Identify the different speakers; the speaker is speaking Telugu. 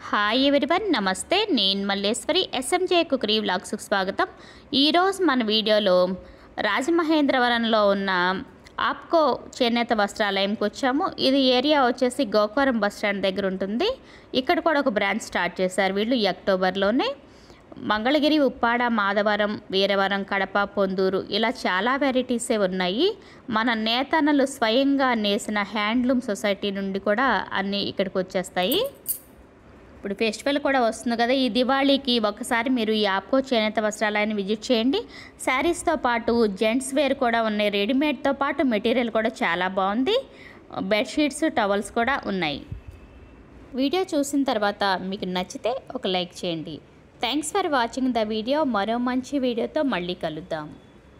Speaker 1: హాయ్ ఎవరివన్ నమస్తే నేను మల్లేశ్వరి ఎస్ఎంజే కుకరీ వ్లాగ్స్కి స్వాగతం ఈరోజు మన వీడియోలో రాజమహేంద్రవరంలో ఉన్న ఆప్కో చేనేత వస్త్రాలయంకి వచ్చాము ఇది ఏరియా వచ్చేసి గోకవరం బస్ స్టాండ్ దగ్గర ఉంటుంది ఇక్కడ కూడా ఒక బ్రాంచ్ స్టార్ట్ చేశారు వీళ్ళు ఈ అక్టోబర్లోనే మంగళగిరి ఉప్పాడ మాధవరం వీరవరం కడప పొందూరు ఇలా చాలా వెరైటీసే ఉన్నాయి మన నేతన్నలు స్వయంగా నేసిన హ్యాండ్లూమ్ సొసైటీ నుండి కూడా అన్నీ ఇక్కడికి వచ్చేస్తాయి ఇప్పుడు ఫెస్టివల్ కూడా వస్తుంది కదా ఈ దివాళీకి ఒకసారి మీరు ఈ ఆప్కో చేనేత వస్త్రాలయాన్ని విజిట్ చేయండి శారీస్తో పాటు జెంట్స్ వేర్ కూడా ఉన్నాయి రెడీమేడ్తో పాటు మెటీరియల్ కూడా చాలా బాగుంది బెడ్షీట్స్ టవల్స్ కూడా ఉన్నాయి వీడియో చూసిన తర్వాత మీకు నచ్చితే ఒక లైక్ చేయండి thanks for watching the video మరో మంచి వీడియోతో మళ్ళీ కలుద్దాం